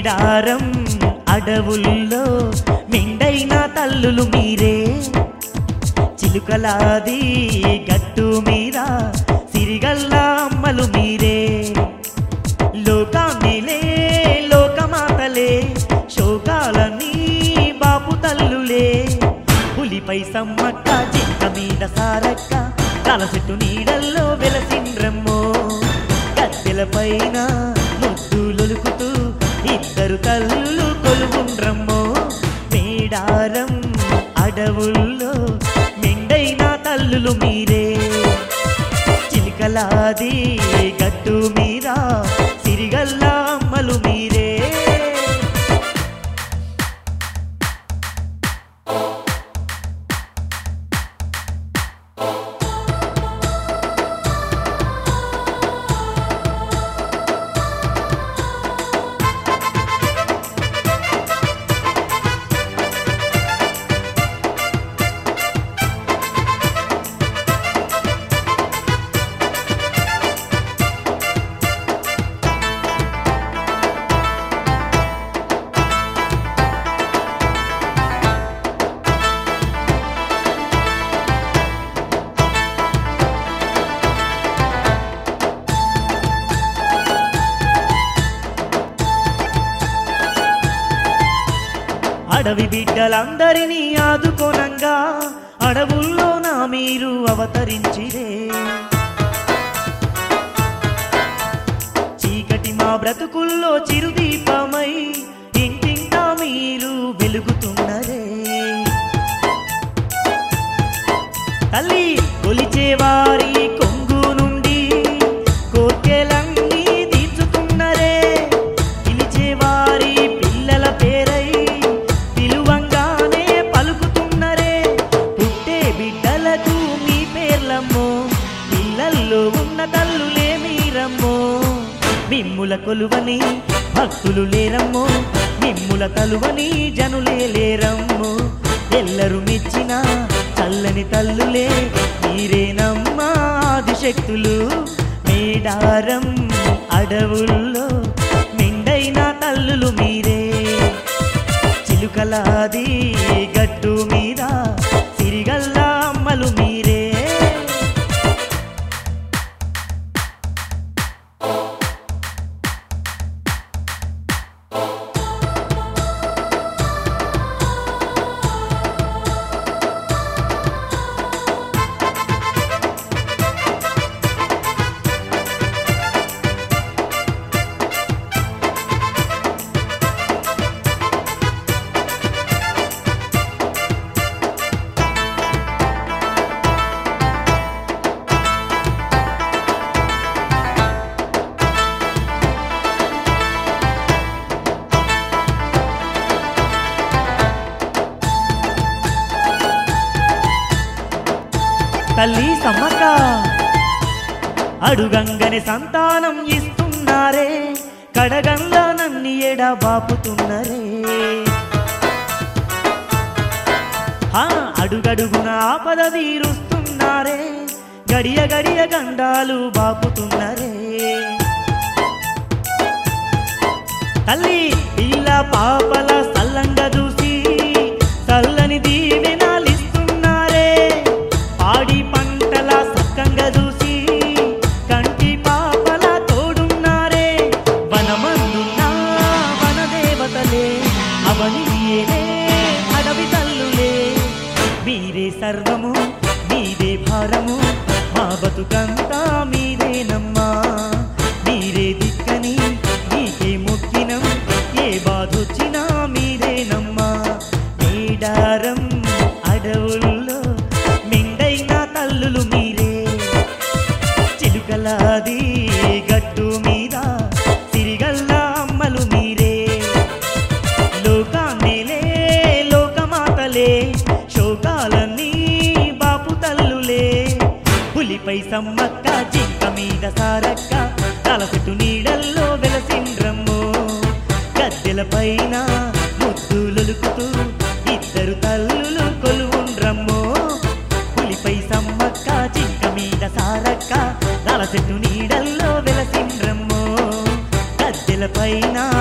మేడారం అడవుల్లో మెండైన తల్లులు మీరే చిలుకలాది గట్టు మీద సిరిగల్ల అమ్మలు మీరే లోకాన్నిలే లోకమాతలే శోకాలన్నీ బాపు తల్లులే పులిపై సమ్మక్క జింక మీద సారక్క తలసెట్టు నీడల్లో వెలసిండ్రమ్మో కత్తెల పైన ముద్దులొలుకుతూ ఇద్దరు తల్లులు కొలువుండ్రమ్మో మేడారం అడవుల్లో మెండైన తల్లులు మీరే చిలికలాది గట్టు మీద సిరిగల్ల అమ్మలు మీరే అడవి బిడ్డలందరినీ ఆదుకోనంగా అడవుల్లో నా మీరు అవతరించిరే చీకటి మా బ్రతుకుల్లో చిరుదీపమై ఇంటింటా మీరు వెలుగుతున్నరే తల్లి కొలిచేవారి కొంగు నుండి కోర్కెలన్నీ తీర్చుతున్నరే పిలిచేవారి పిల్లల పేరై పిలువంగానే పలుకుతున్నరే పుట్టే బిడ్డలకు మీ పేర్లమ్మో పిల్లల్లో ఉన్న తల్లులే మీరమ్మో మిమ్ముల కొలువని భక్తులు లేరమ్మో మిమ్ముల కలువని జనులే లేరమ్మో ఎల్లరు మెచ్చిన చల్లని తల్లులే మీరేనమ్మా ఆదిశక్తులు మేడారం అడవుల్లో మెండైన తల్లులు మీరే చిలుకలాది గట్టు మీద సిరిగల్ల అమ్మలు మీరే తల్లి సమ్మక్క అడుగంగని సంతానం ఇస్తున్నారే కడగంలా నన్ని ఎడ బాపుతున్నరే హా అడుగడుగున ఆపద తీరుస్తున్నారే గడియ గడియ గండాలు బాపుతున్నరే తల్లి పిల్ల పాపల సల్లంగా చూసి చల్లని దీవెనాలిస్తున్నారే పాడి పంటల సక్కంగా చూసి కంటి పాపల తోడున్నారే వనమందున్న వనదేవతలే అవనియేనే అడవి తల్లులే మీరే సర్వము మీదే భారము మా బతుకంతా మీరేనమ్మా మీరే దిక్కని మీకే మొక్కినం ఏ బాధొచ్చినా మీరేనమ్మా మేడారం అడవుల్లో మెండైన తల్లులు మీరే చిలుకలాది గట్టు మీద సిరిగల్ల అమ్మలు మీరే లోకాన్నేలే లోకమాతలే శోకాలన్నీ బాపు తల్లులే పులిపై సమ్మక్క జింక మీద సారక్క తలసెట్టు నీడల్లో వెలసిండ్రమ్మో గద్దెల పైన ముద్దులొలుకుతూ ఇద్దరు తల్లులు కొలువుండ్రమ్మో పులిపై సమ్మక్క జింక మీద సారక్క దళ చెట్టు నీడల్లో వెలసిండ్రమ్మో గద్దెల పైన